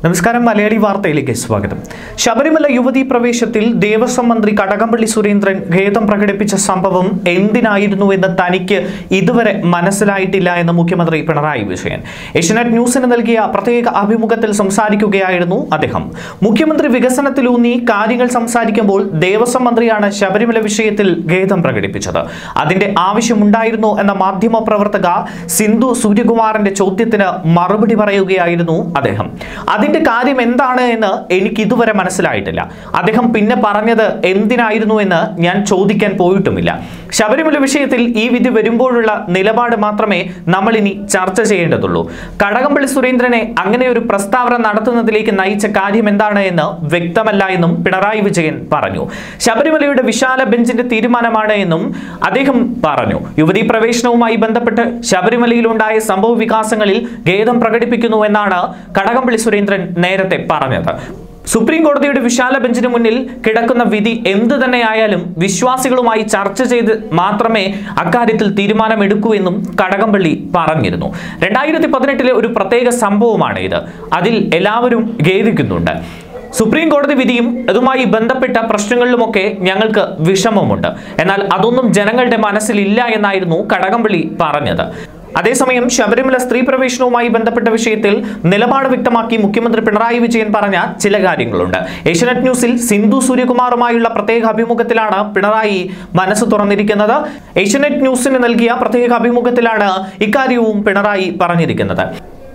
നമസ്കാരം മലയാളി വാർത്തയിലേക്ക് സ്വാഗതം ശബരിമല യുവതീ പ്രവേശത്തിൽ ദേവസ്വം മന്ത്രി കടകംപള്ളി സുരേന്ദ്രൻ ഖേദം പ്രകടിപ്പിച്ച സംഭവം എന്തിനായിരുന്നു എന്ന് തനിക്ക് ഇതുവരെ മനസ്സിലായിട്ടില്ല എന്ന് മുഖ്യമന്ത്രി പിണറായി വിജയൻ ഏഷ്യനെറ്റ് ന്യൂസിന് നൽകിയ പ്രത്യേക അഭിമുഖത്തിൽ സംസാരിക്കുകയായിരുന്നു അദ്ദേഹം മുഖ്യമന്ത്രി വികസനത്തിലൂന്നി കാര്യങ്ങൾ സംസാരിക്കുമ്പോൾ ദേവസ്വം മന്ത്രിയാണ് ശബരിമല വിഷയത്തിൽ ഖേദം പ്രകടിപ്പിച്ചത് അതിന്റെ ആവശ്യമുണ്ടായിരുന്നോ എന്ന മാധ്യമ പ്രവർത്തക സിന്ധു സൂര്യകുമാറിന്റെ ചോദ്യത്തിന് മറുപടി പറയുകയായിരുന്നു അദ്ദേഹം അതിന്റെ കാര്യം എന്താണ് എന്ന് എനിക്ക് ഇതുവരെ മനസ്സിലായിട്ടില്ല അദ്ദേഹം പിന്നെ പറഞ്ഞത് എന്തിനായിരുന്നു എന്ന് ഞാൻ ചോദിക്കാൻ പോയിട്ടുമില്ല ശബരിമല വിഷയത്തിൽ ഈ വിധി വരുമ്പോഴുള്ള നിലപാട് മാത്രമേ നമ്മൾ ഇനി ചർച്ച ചെയ്യേണ്ടതുള്ളൂ കടകംപള്ളി സുരേന്ദ്രനെ അങ്ങനെ ഒരു പ്രസ്താവന നടത്തുന്നതിലേക്ക് നയിച്ച കാര്യം എന്താണ് എന്ന് വ്യക്തമല്ല എന്നും പിണറായി വിജയൻ പറഞ്ഞു ശബരിമലയുടെ വിശാല ബെഞ്ചിന്റെ തീരുമാനമാണ് എന്നും അദ്ദേഹം പറഞ്ഞു യുവതീ പ്രവേശനവുമായി ബന്ധപ്പെട്ട് ശബരിമലയിലുണ്ടായ സംഭവ വികാസങ്ങളിൽ ഖേദം പ്രകടിപ്പിക്കുന്നു എന്നാണ് കടകംപള്ളി സുരേന്ദ്രൻ നേരത്തെ പറഞ്ഞത് സുപ്രീം കോടതിയുടെ വിശാല ബെഞ്ചിന് മുന്നിൽ കിടക്കുന്ന വിധി എന്തു തന്നെയായാലും വിശ്വാസികളുമായി ചർച്ച ചെയ്ത് മാത്രമേ അക്കാര്യത്തിൽ തീരുമാനമെടുക്കൂ എന്നും കടകംപള്ളി പറഞ്ഞിരുന്നു രണ്ടായിരത്തി പതിനെട്ടിലെ ഒരു പ്രത്യേക സംഭവമാണ് ഇത് അതിൽ എല്ലാവരും ഖേദിക്കുന്നുണ്ട് സുപ്രീം കോടതി വിധിയും അതുമായി ബന്ധപ്പെട്ട പ്രശ്നങ്ങളിലുമൊക്കെ ഞങ്ങൾക്ക് വിഷമമുണ്ട് എന്നാൽ അതൊന്നും ജനങ്ങളുടെ മനസ്സിലില്ല എന്നായിരുന്നു കടകംപള്ളി പറഞ്ഞത് അതേസമയം ശബരിമല സ്ത്രീ പ്രവേശനവുമായി ബന്ധപ്പെട്ട വിഷയത്തിൽ നിലപാട് വ്യക്തമാക്കി മുഖ്യമന്ത്രി പിണറായി വിജയൻ പറഞ്ഞ ചില കാര്യങ്ങളുണ്ട് ഏഷ്യനെറ്റ് ന്യൂസിൽ സിന്ധു സൂര്യകുമാറുമായുള്ള പ്രത്യേക അഭിമുഖത്തിലാണ് പിണറായി മനസ്സ് തുറന്നിരിക്കുന്നത് ഏഷ്യനെറ്റ് ന്യൂസിന് നൽകിയ പ്രത്യേക അഭിമുഖത്തിലാണ് ഇക്കാര്യവും പിണറായി പറഞ്ഞിരിക്കുന്നത്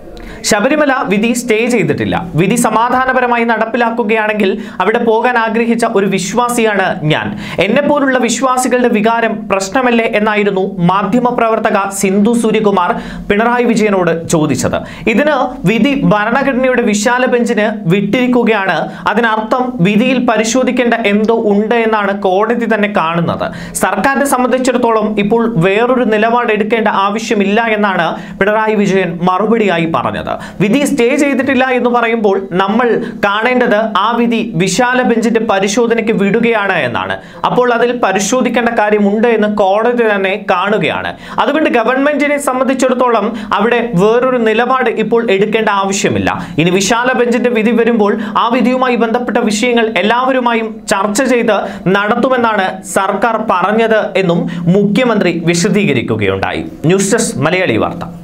ശബരിമല വിധി സ്റ്റേ ചെയ്തിട്ടില്ല വിധി സമാധാനപരമായി നടപ്പിലാക്കുകയാണെങ്കിൽ അവിടെ പോകാൻ ആഗ്രഹിച്ച ഒരു വിശ്വാസിയാണ് ഞാൻ എന്നെ പോലുള്ള വിശ്വാസികളുടെ വികാരം പ്രശ്നമല്ലേ എന്നായിരുന്നു മാധ്യമപ്രവർത്തക സിന്ധു സൂര്യകുമാർ പിണറായി വിജയനോട് ചോദിച്ചത് ഇതിന് വിധി ഭരണഘടനയുടെ വിശാല ബെഞ്ചിന് വിട്ടിരിക്കുകയാണ് അതിനർത്ഥം വിധിയിൽ പരിശോധിക്കേണ്ട എന്തോ ഉണ്ട് എന്നാണ് കോടതി തന്നെ കാണുന്നത് സർക്കാരിനെ സംബന്ധിച്ചിടത്തോളം ഇപ്പോൾ വേറൊരു നിലപാട് എടുക്കേണ്ട ആവശ്യമില്ല എന്നാണ് പിണറായി വിജയൻ മറുപടിയായി പറഞ്ഞത് വിധി സ്റ്റേ ചെയ്തിട്ടില്ല എന്ന് പറയുമ്പോൾ നമ്മൾ കാണേണ്ടത് ആ വിധി വിശാല ബെഞ്ചിന്റെ പരിശോധനയ്ക്ക് വിടുകയാണ് എന്നാണ് അപ്പോൾ അതിൽ പരിശോധിക്കേണ്ട കാര്യമുണ്ട് എന്ന് കോടതി തന്നെ കാണുകയാണ് അതുകൊണ്ട് ഗവൺമെന്റിനെ സംബന്ധിച്ചിടത്തോളം അവിടെ വേറൊരു നിലപാട് ഇപ്പോൾ എടുക്കേണ്ട ആവശ്യമില്ല ഇനി വിശാല ബെഞ്ചിന്റെ വിധി വരുമ്പോൾ ആ വിധിയുമായി ബന്ധപ്പെട്ട വിഷയങ്ങൾ എല്ലാവരുമായും ചർച്ച ചെയ്ത് നടത്തുമെന്നാണ് സർക്കാർ പറഞ്ഞത് എന്നും മുഖ്യമന്ത്രി വിശദീകരിക്കുകയുണ്ടായി ന്യൂസ് ഡെസ്ക് മലയാളി വാർത്ത